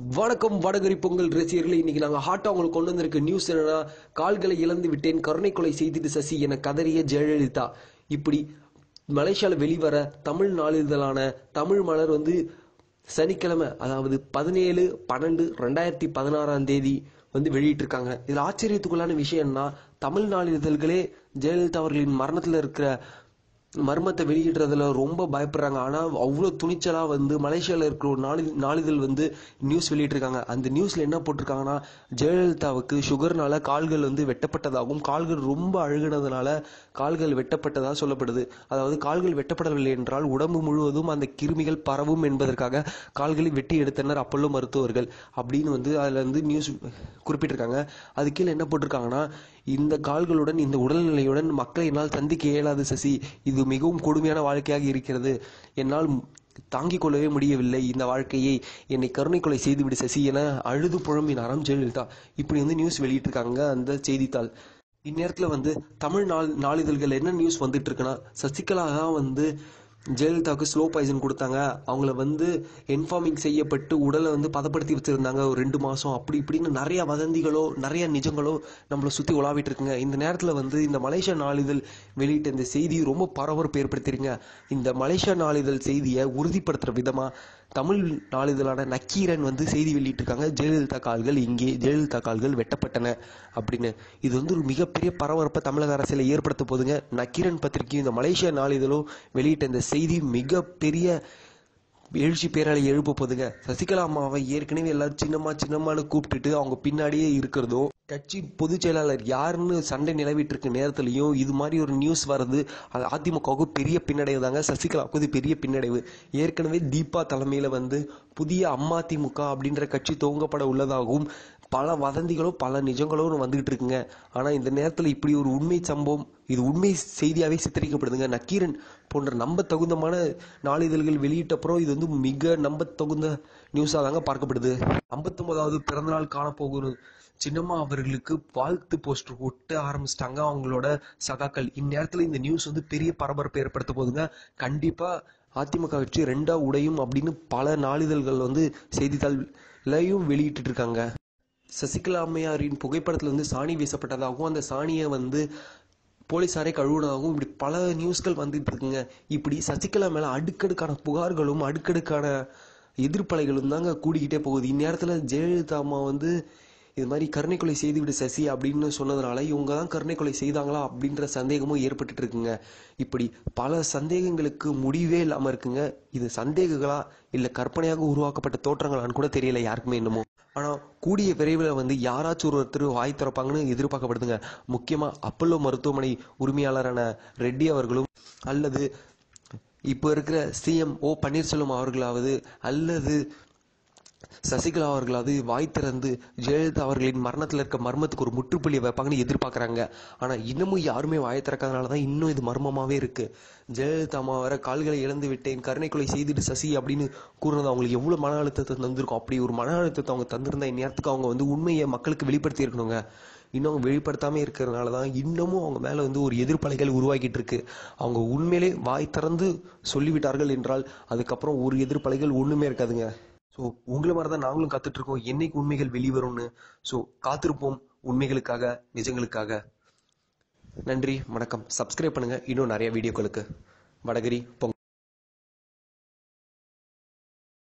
வணக்கம் வடகரி பொங்கல் ரசிகர்களே இன்னைக்கு நாங்க ஹாட்டா உங்களுக்கு கொண்டு வந்திருக்க நியூஸ் என்னன்னா கால்களை இழந்து விட்டேன் கருணை கொலை செய்திட்டு சசி என கதறிய ஜெயலலிதா இப்படி மலேசியால வெளிவர தமிழ் நாளிதழான தமிழ் மலர் வந்து சனிக்கிழமை அதாவது பதினேழு பன்னெண்டு ரெண்டாயிரத்தி பதினாறாம் தேதி வந்து வெளியிட்டிருக்காங்க இதுல ஆச்சரியத்துக்குள்ளான விஷயம்னா தமிழ் நாளிதழ்களே ஜெயலலிதா அவர்களின் மரணத்துல இருக்கிற மர்மத்தை வெளியிடுறதுல ரொம்ப பயப்படுறாங்க ஆனா அவ்வளவு துணிச்சலா வந்து மலேசியால இருக்கிற ஒரு நாளி நாளிதழ் வந்து நியூஸ் வெளியிட்டிருக்காங்க அந்த நியூஸ்ல என்ன போட்டிருக்காங்கன்னா ஜெயலலிதாவுக்கு சுகர்னால கால்கள் வந்து வெட்டப்பட்டதாகவும் கால்கள் ரொம்ப அழுகினதுனால கால்கள் வெட்டப்பட்டதா சொல்லப்படுது அதாவது கால்கள் வெட்டப்படவில்லை என்றால் உடம்பு முழுவதும் அந்த கிருமிகள் பரவும் என்பதற்காக கால்களை வெட்டி எடுத்தனர் அப்பல்லோ மருத்துவர்கள் அப்படின்னு வந்து அதுல வந்து நியூஸ் குறிப்பிட்டிருக்காங்க அது கீழே என்ன போட்டிருக்காங்கன்னா இந்த கால்களுடன் இந்த உடல்நிலையுடன் மக்களை என்னால் சந்திக்க இயலாது சசி இது மிகவும் கொடுமையான வாழ்க்கையாக இருக்கிறது என்னால் தாங்கிக் கொள்ளவே முடியவில்லை இந்த வாழ்க்கையை என்னை கருணை கொலை செய்துவிடு சசி என அழுது புழம்பினாராம் ஜெயலலிதா இப்படி வந்து நியூஸ் வெளியிட்டிருக்காங்க அந்த செய்தித்தாள் இந்நேரத்துல வந்து தமிழ் நாள் நாளிதழ்கள் என்ன நியூஸ் வந்துட்டு இருக்குன்னா சசிகலா தான் வந்து ஜெயலலிதாவுக்கு ஸ்லோ பாய்சன் கொடுத்தாங்க அவங்கள வந்து இன்ஃபார்மிங் செய்யப்பட்டு உடலை வந்து பதப்படுத்தி வச்சிருந்தாங்க ஒரு ரெண்டு மாசம் அப்படி இப்படின்னு நிறைய வதந்திகளோ நிறைய நிஜங்களோ நம்மளை சுத்தி உலாவிட்டு இருக்குங்க இந்த நேரத்துல வந்து இந்த மலேசியா நாளிதழ் வெளியிட்ட இந்த செய்தி ரொம்ப பரபரப்பு ஏற்படுத்திருங்க இந்த மலேசியா நாளிதழ் செய்தியை உறுதிப்படுத்துற விதமா தமிழ் நாளிதழான நக்கீரன் வந்து செய்தி வெளியிட்டிருக்காங்க ஜெயலலிதா கால்கள் இங்கே ஜெயலலிதா கால்கள் வெட்டப்பட்டன அப்படின்னு இது வந்து ஒரு மிகப்பெரிய பரபரப்பை தமிழக அரசியல ஏற்படுத்த போதுங்க நக்கீரன் பத்திரிகையும் இந்த மலேசியா நாளிதழும் வெளியிட்ட இந்த செய்தி மிகப்பெரிய எழுச்சி பேராளி எழுப்ப போதுங்க சசிகலா அம்மாவை ஏற்கனவே எல்லாரும் சின்னம்மா சின்னம்மான்னு கூப்பிட்டுட்டு அவங்க பின்னாடியே இருக்கிறதோ கட்சி பொதுச் செயலாளர் யாருன்னு சண்டை நிலவிட்டு இருக்க நேரத்துலயும் இது மாதிரி ஒரு நியூஸ் வர்றது அது அதிமுகவுக்கு பெரிய பின்னடைவு தாங்க சசிகலாவுக்கு இது பெரிய பின்னடைவு ஏற்கனவே தீபா தலைமையில வந்து புதிய அம்மா திமுக அப்படின்ற கட்சி துவங்கப்பட உள்ளதாகவும் பல வதந்திகளும் பல நிஜங்களும் வந்துகிட்டு இருக்குங்க ஆனா இந்த நேரத்துல இப்படி ஒரு உண்மை சம்பவம் இது உண்மை செய்தியாவே சித்தரிக்கப்படுதுங்க நக்கீரன் போன்ற நம்ப தகுந்தமான நாளிதழ்கள் வெளியிட்ட அப்புறம் இது வந்து மிக நம்ப தகுந்த நியூஸா தாங்க பார்க்கப்படுது ஐம்பத்தொன்பதாவது பிறந்தநாள் காணப்போகுது சின்னம்மா அவர்களுக்கு வாழ்த்து போஸ்டர் ஒட்ட ஆரம்பிச்சிட்டாங்க அவங்களோட சகாக்கள் இந்நேரத்துல இந்த நியூஸ் வந்து பெரிய பரபரப்பை ஏற்படுத்த போதுங்க கண்டிப்பா அதிமுக கட்சி ரெண்டா உடையும் அப்படின்னு பல நாளிதழ்கள் வந்து செய்தித்தாள்லையும் வெளியிட்டு இருக்காங்க சசிகலா அம்மையாரின் புகைப்படத்துல வந்து சாணி வீசப்பட்டதாகவும் அந்த சாணியை வந்து போலீசாரை கழுவுனதாகவும் இப்படி பல நியூஸ்கள் வந்துட்டு இருக்குங்க இப்படி சசிகலா மேல அடுக்கடுக்கான புகார்களும் அடுக்கடுக்கான எதிர்ப்பலைகளும் தாங்க கூடிக்கிட்டே போகுது இந்நேரத்துல ஜெயலலிதா அம்மா வந்து இது மாதிரி கருணை கொலை செய்துவிடு சசி அப்படின்னு சொன்னதுனால இவங்க தான் கருணை கொலை செய்தாங்களா அப்படின்ற சந்தேகமும் ஏற்பட்டுட்டு இருக்குங்க இப்படி பல சந்தேகங்களுக்கு முடிவே இல்லாம இருக்குங்க இது சந்தேகங்களா இல்ல கற்பனையாக உருவாக்கப்பட்ட தோற்றங்களான்னு கூட தெரியல யாருக்குமே என்னமோ ஆனா கூடிய விரைவில் வந்து யாராச்சும் ஒருத்தர் வாய் திறப்பாங்கன்னு எதிர்பார்க்கப்படுதுங்க முக்கியமா அப்பல்லோ மருத்துவமனை உரிமையாளரான ரெட்டி அவர்களும் அல்லது இப்போ இருக்கிற சிஎம் ஓ பன்னீர்செல்வம் அவர்களாவது அல்லது சசிகலா அவர்களாவது வாய் திறந்து ஜெயலலிதா அவர்களின் மரணத்துல இருக்க மர்மத்துக்கு ஒரு முற்றுப்புள்ளி வைப்பாங்கன்னு எதிர்பார்க்கறாங்க ஆனா இன்னமும் யாருமே வாயை திறக்காதனாலதான் இன்னும் இது மர்மமாவே இருக்கு ஜெயலலிதா அம்மா வர கால்களை இழந்து விட்டேன் கருணை கொலை செய்துட்டு சசி அப்படின்னு கூறினது அவங்களுக்கு எவ்வளவு மன அழுத்தத்தை தந்திருக்கும் அப்படி ஒரு மன அழுத்தத்தை அவங்க தந்திருந்தா இந்நேரத்துக்கு அவங்க வந்து உண்மையை மக்களுக்கு வெளிப்படுத்தி இருக்கணுங்க இன்னும் அவங்க வெளிப்படுத்தாம இருக்கிறதுனால தான் இன்னமும் அவங்க மேல வந்து ஒரு எதிர்ப்பலைகள் உருவாக்கிட்டு இருக்கு அவங்க உண்மையிலே வாய் திறந்து சொல்லிவிட்டார்கள் என்றால் அதுக்கப்புறம் ஒரு எதிர்ப்பலைகள் ஒண்ணுமே இருக்காதுங்க ஸோ உங்களை மாதிரி தான் நாங்களும் காத்துட்டு இருக்கோம் என்னைக்கு உண்மைகள் வெளிவரும்னு ஸோ காத்திருப்போம் உண்மைகளுக்காக நிஜங்களுக்காக நன்றி வணக்கம் சப்ஸ்கிரைப் பண்ணுங்க இன்னும் நிறைய வீடியோக்களுக்கு வடகிரி பொங்கல்